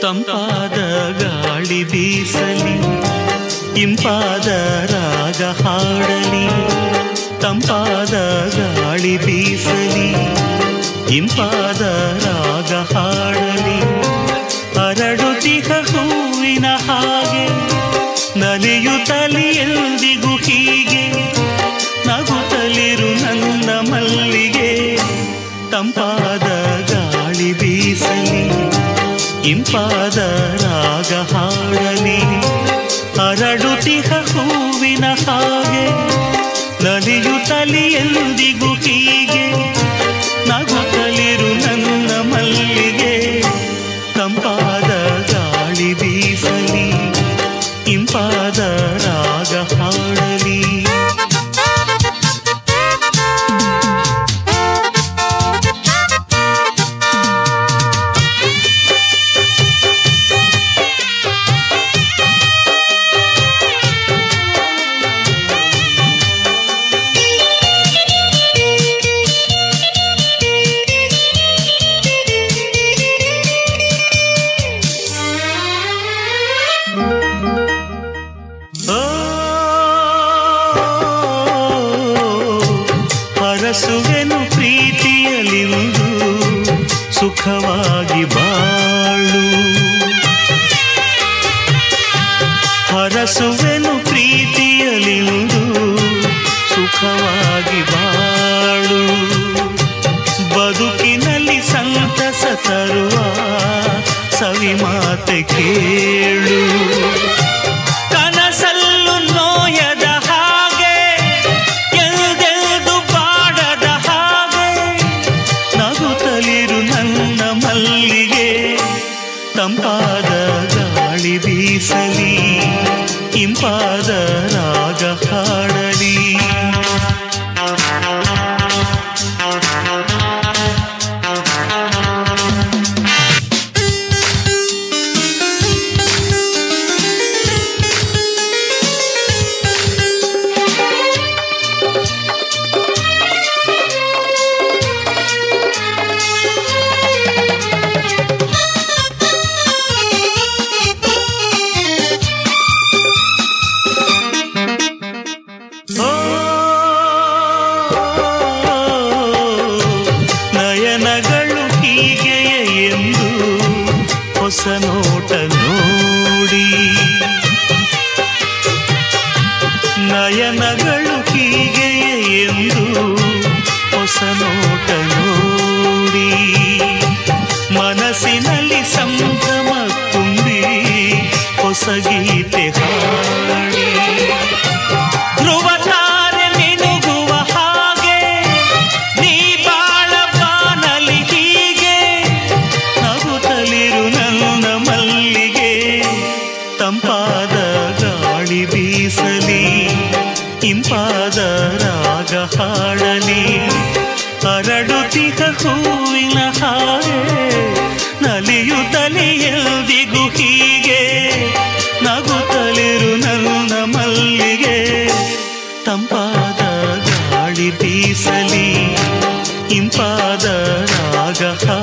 ತಂಪಾದ ಗಾಳಿ ಬೀಸಲಿ ಇಂಪಾದ ರಾಗ ಹಾಡಲಿ ತಂಪಾದ ಗಾಳಿ ಬೀಸಲಿ ಇಂಪಾದ ರಾಗ ಹಾಡಲಿ ಹರಡುತ್ತಿಹ ಹೂವಿನ ಹಾಗೆ ನಲಿಯುತ್ತಲಿ ಎಂದಿಗೂ ಹೀಗೆ ನಗುತ್ತಲಿರು ನನ್ನ ಮಲ್ಲಿಗೆ ತಂಪಾದ ಗಾಳಿ ಬೀಸಲಿ ಇಂಪಾದ ರಾಗ ಹಾಡಲಿ ಹರಡುತ್ತಿಹ ಹೂವಿನ ಹಾಗೆ ನಲಿಯುತ್ತಲಿ ಎಂದಿಗೂ ಹೀಗೆ ನಗುತ್ತಲಿರು ನನ್ನ ಮಲ್ಲಿಗೆ ತಂಪಾದ ಗಾಳಿ ಬೀಸಲಿ ಇಂಪಾದ ರಾಗ ಹಾಡಲಿ ಓ ಹರಸುವೆನು ಪ್ರೀತಿಯಲಿಂದು ಸುಖವಾಗಿ ಬಾಳು ಹರಸುವೆನು ಪ್ರೀತಿಯಲಿಂದು ಸುಖವಾಗಿ ಬಾಳು ಬದುಕಿನಲ್ಲಿ ಸಂತಸ ತರುವ ಸವಿ ಮಾತೆ ಕೇಳು ಕನಸಲ್ಲು ನೋಯದ ಹಾಗೆ ಎಲ್ದೆಲ್ದು ಬಾಡದ ಹಾಗೆ ನಗುತ್ತಲಿರು ನನ್ನ ಮಲ್ಲಿಗೆ ತಂಪಾದ ಗಾಳಿ ಬೀಸಲಿ ಇಂಪಾದ ರಾಗ ಹಾಡಲಿ ಓ ನಯನಗಳು ಹೀಗೆಯೇ ಎಂದು ಹೊಸ ನೋಟ ನೋಡಿ ನಯನಗಳು ಹೀಗೆಯೇ ಎಂದು ಹೊಸ ನೋಟ ನೋಡಿ ಮನಸ್ಸಿನಲ್ಲಿ ಸಂಭ್ರಮ ತುಂಬಿ ಹೊಸ ಗೀತೆ ಹಾಡಿ ಧ್ರುವ ತಾರೆ ಮಿನುಗುವ ಹಾಗೆ ನೀ ಬಾಳ ಬಾನಲಿ ಹೀಗೆ ನಗುತ್ತಲಿರು ನನ್ನ ಮಲ್ಲಿಗೆ ತಂಪಾದ ಗಾಳಿ ಬೀಸಲಿ ಇಂಪಾದ ರಾಗ ಹಾಡಲಿ ಹರಡುತ್ತಿಹ ಹೂವಿನ ಹಾಗೆ ನಲಿಯುತ್ತಲಿ ಎಲ್ದಿಗೂ ಹೀಗೆ ನಗುತ್ತಲಿರು ನನ್ನ ಮಲ್ಲಿಗೆ ತಂಪಾದ ಗಾಳಿ ಬೀಸಲಿ ಇಂಪಾದ ರಾಗ ಹಾಡಲಿ